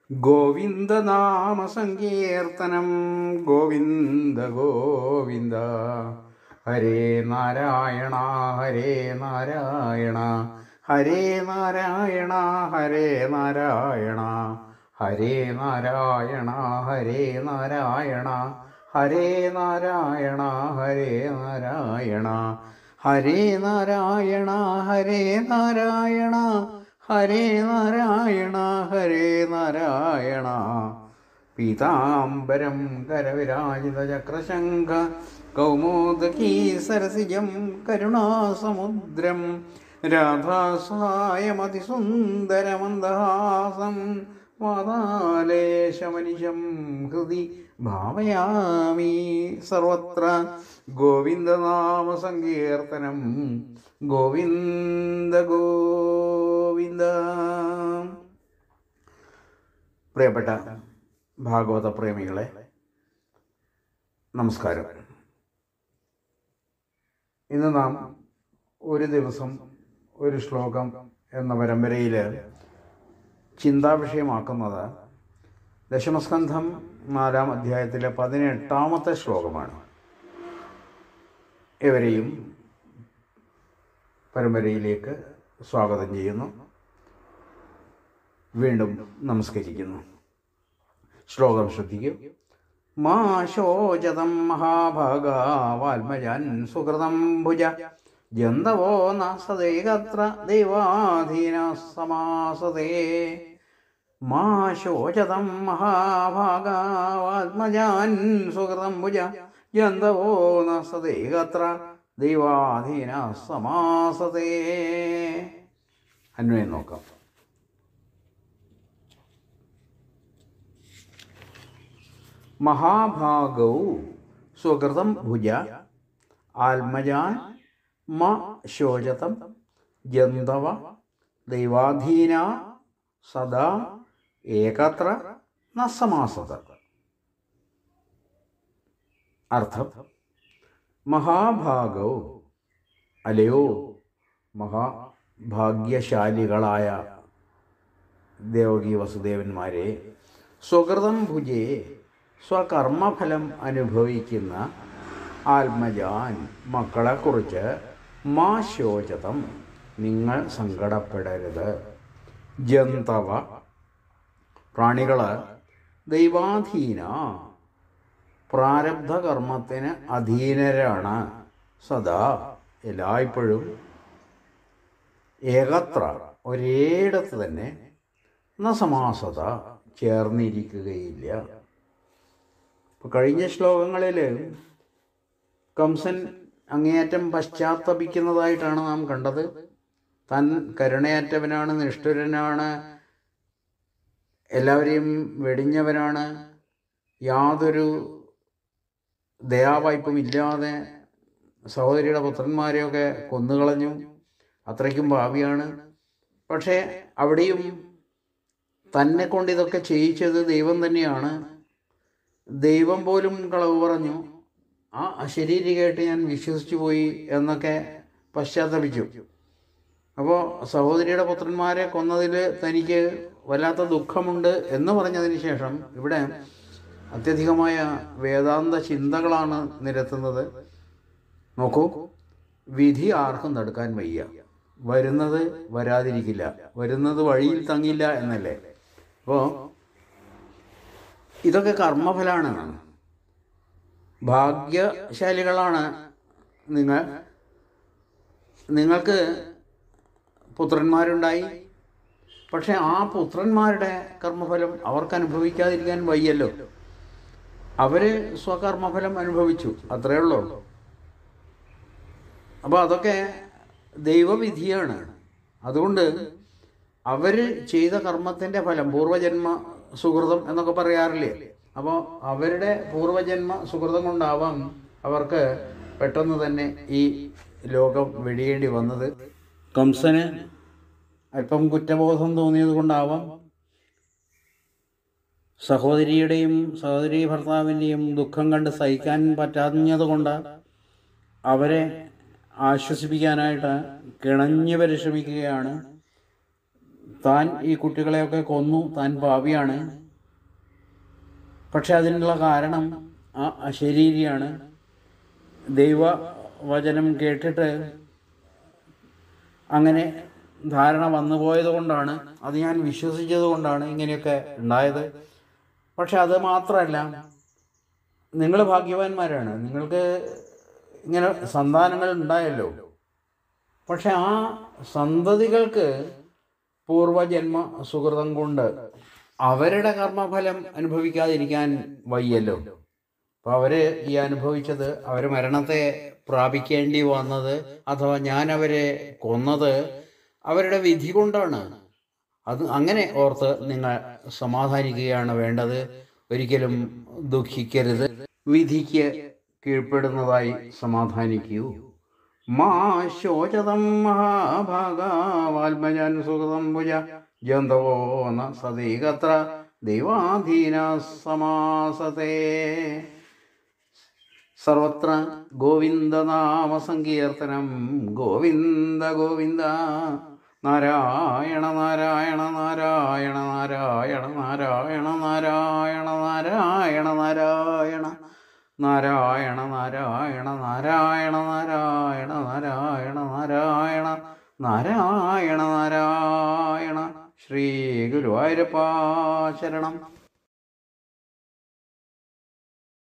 ഗോവിന്ദനാമസങ്കീർത്തനം ഗോവിന്ദ ഗോവിന്ദ ഹരേ നാരായണ ഹരേ നാരായണ ഹരേ നാരായണ ഹരേ നാരായണ ഹരേ നാരായണ ഹരേ നാരായണ ഹരേ നാരായണ ഹരേ നാരായണ ഹരേ നാരായണ ഹരേ നാരായണ ഹരേ നാരായണ ഹരേ നാരായണ പീതാംബരം കരവിരാജിത ചക്രശംഖ കൗമോദകീ സരസിജം കരുണാസമുദ്രം രാധാസായമതിസുന്ദരമന്ദഹാസം വാതാലേശമനിശം ഹൃദി ഭാവയാമി സർവത്ര ഗോവിന്ദനാമസങ്കീർത്തനം ഗോവിന്ദ ഗോവിന്ദ പ്രിയപ്പെട്ട ഭാഗവത പ്രേമികളെ നമസ്കാരം ഇന്ന് നാം ഒരു ദിവസം ഒരു ശ്ലോകം എന്ന പരമ്പരയിൽ ചിന്താവിഷയമാക്കുന്നത് ദശമസ്കന്ധം നാലാം അധ്യായത്തിലെ പതിനെട്ടാമത്തെ ശ്ലോകമാണ് ഇവരെയും പരമ്പരയിലേക്ക് സ്വാഗതം ചെയ്യുന്നു വീണ്ടും നമസ്കരിക്കുന്നു ശ്ലോകം ശ്രദ്ധിക്കൂ മാ ശോചതം മഹാഭാഗാവാത്മജാൻ സുഹൃതം ഭുജ ജന്തവോ നാസതേകത്ര ദൈവാധീന സമാസതേ മാ ശോചതം മഹാഭാഗാവാത്മജാൻ സുഹൃതം ഭുജ ജന്തവോ നാസതേകത്ര ദൈവാധീന സമാസതേ അന്വയം നോക്കാം മഹാഭാഗൗ സ്വകൃതം ഭുജ ആത്മജാൻ മ ശോചതം ജന്തവ ദൈവാധീന സദാ ഏകത്ര ന സമാസത അർത്ഥം മഹാഭാഗൗ അലയോ മഹാഭാഗ്യശാലികളായ ദേവകി വസുദേവന്മാരെ സ്വകൃതം ഭുജേ സ്വകർമ്മഫലം അനുഭവിക്കുന്ന ആത്മജാൻ മക്കളെക്കുറിച്ച് മാ ശോചതം നിങ്ങൾ സങ്കടപ്പെടരുത് ജന്തവ പ്രാണികൾ ദൈവാധീന പ്രാരബ്ധ കർമ്മത്തിന് അധീനരാണ് സദാ എല്ലായ്പ്പോഴും ഏകത്ര ഒരേടത്ത് തന്നെ ന സമാസത ചേർന്നിരിക്കുകയില്ല ഇപ്പോൾ കഴിഞ്ഞ ശ്ലോകങ്ങളിൽ കംസൻ അങ്ങേയറ്റം പശ്ചാത്തപിക്കുന്നതായിട്ടാണ് നാം കണ്ടത് താൻ കരുണയറ്റവനാണ് നിഷ്ഠുരനാണ് എല്ലാവരെയും വെടിഞ്ഞവനാണ് യാതൊരു ദയാവായ്പും ഇല്ലാതെ സഹോദരിയുടെ പുത്രന്മാരെയൊക്കെ കൊന്നുകളഞ്ഞു അത്രയ്ക്കും ഭാവിയാണ് പക്ഷേ അവിടെയും തന്നെ കൊണ്ട് ഇതൊക്കെ ചെയ്യിച്ചത് ദൈവം തന്നെയാണ് ദൈവം പോലും കളവ് പറഞ്ഞു ആ അശരീരി കേട്ട് ഞാൻ വിശ്വസിച്ചു പോയി എന്നൊക്കെ പശ്ചാത്തപിച്ചു അപ്പോൾ സഹോദരിയുടെ പുത്രന്മാരെ കൊന്നതിൽ തനിക്ക് വല്ലാത്ത ദുഃഖമുണ്ട് എന്ന് പറഞ്ഞതിന് ശേഷം ഇവിടെ അത്യധികമായ വേദാന്ത ചിന്തകളാണ് നിരത്തുന്നത് നോക്കൂ വിധി ആർക്കും തടുക്കാൻ വയ്യ വരുന്നത് വരാതിരിക്കില്ല വരുന്നത് വഴിയിൽ തങ്ങില്ല എന്നല്ലേ അപ്പോൾ ഇതൊക്കെ കർമ്മഫലാണ് ഭാഗ്യശാലികളാണ് നിങ്ങൾ നിങ്ങൾക്ക് പുത്രന്മാരുണ്ടായി പക്ഷെ ആ പുത്രന്മാരുടെ കർമ്മഫലം അവർക്ക് അനുഭവിക്കാതിരിക്കാൻ വയ്യല്ലോ അവർ സ്വകർമ്മഫലം അനുഭവിച്ചു അത്രയേ ഉള്ളൂ അപ്പോൾ അതൊക്കെ ദൈവവിധിയാണ് അതുകൊണ്ട് അവർ ചെയ്ത കർമ്മത്തിൻ്റെ ഫലം പൂർവജന്മ സുഹൃതം എന്നൊക്കെ പറയാറില്ലേ അപ്പോൾ അവരുടെ പൂർവജന്മ സുഹൃതം കൊണ്ടാവാം അവർക്ക് പെട്ടെന്ന് തന്നെ ഈ ലോകം വെടിയേണ്ടി വന്നത് കംസന് അല്പം കുറ്റബോധം തോന്നിയത് കൊണ്ടാവാം സഹോദരിയുടെയും സഹോദരി ഭർത്താവിൻ്റെയും ദുഃഖം കണ്ട് സഹിക്കാൻ പറ്റാഞ്ഞത് കൊണ്ട് അവരെ ആശ്വസിപ്പിക്കാനായിട്ട് കിണഞ്ഞ് പരിശ്രമിക്കുകയാണ് താൻ ഈ കുട്ടികളെയൊക്കെ കൊന്നു താൻ പാപിയാണ് പക്ഷെ അതിനുള്ള കാരണം ആ അശരീരിയാണ് ദൈവ വചനം കേട്ടിട്ട് അങ്ങനെ ധാരണ വന്നു പോയത് കൊണ്ടാണ് അത് ഞാൻ വിശ്വസിച്ചത് കൊണ്ടാണ് ഇങ്ങനെയൊക്കെ ഉണ്ടായത് പക്ഷെ അത് മാത്രമല്ല നിങ്ങൾ ഭാഗ്യവാന്മാരാണ് നിങ്ങൾക്ക് ഇങ്ങനെ സന്താനങ്ങൾ ഉണ്ടായല്ലോ പക്ഷെ ആ സന്തതികൾക്ക് പൂർവജന്മ സുഹൃതം കൊണ്ട് അവരുടെ കർമ്മഫലം അനുഭവിക്കാതിരിക്കാൻ വയ്യല്ലോ അപ്പോൾ അവർ ഈ അനുഭവിച്ചത് അവർ മരണത്തെ പ്രാപിക്കേണ്ടി വന്നത് അഥവാ ഞാൻ അവരെ കൊന്നത് അവരുടെ വിധി കൊണ്ടാണ് അത് അങ്ങനെ ഓർത്ത് നിങ്ങൾ സമാധാനിക്കുകയാണ് വേണ്ടത് ഒരിക്കലും ദുഃഖിക്കരുത് വിധിക്ക് കീഴ്പ്പെടുന്നതായി സമാധാനിക്കൂ മാ ശോചതം മഹാഭാഗാൽമജാൻ സുഹൃതം ഭുജ ജന്തവോ ന സതീകത്ര ദൈവാധീന സമാസത്തെ സർവത്ര ഗോവിന്ദനാമ സങ്കീർത്തനം ഗോവിന്ദ ഗോവിന്ദ നാരായണ നാരായണ നാരായണ നാരായണ നാരായണ നാരായണ നാരായണ നാരായണ നാരായണ നാരായണ നാരായണ നാരായണ നാരായണ നാരായണ നാരായണ നാരായണ ശ്രീ ഗുരുവായൂരപ്പ ശരണം